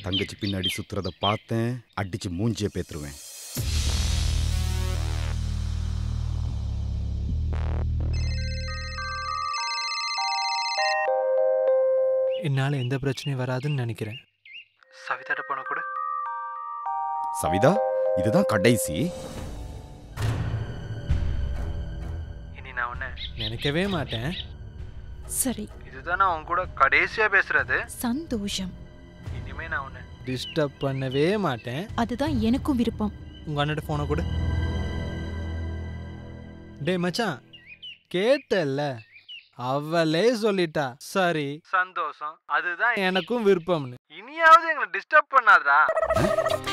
தங்கச்சி பின்னாடி சுத்துறத பார்த்தேன் அடிச்சு மூஞ்சிய பேத்துருவேன் என்னால் எந்த பிரச்சனையும் வராதுன்னு நினைக்கிறேன் சவிதாட்ட போன கூட சவிதா இதுதான் கடைசி இனி நான் உன்னை நினைக்கவே மாட்டேன் சரி இதுதான் நான் உன் கூட கடைசியா பேசுறது சந்தோஷம் இனிமே நான் உன்னை டிஸ்டர்ப் பண்ணவே மாட்டேன் அதுதான் எனக்கும் விருப்பம் உங்க அண்ணன் போனை கொடு டேய் மச்சான் கேட்டல்ல அவளே சொல்லிட்டா சரி சந்தோஷம் அதுதான் எனக்கும் விருப்பம்னு இனியாவது எங்களை டிஸ்டர்ப் பண்ணாதடா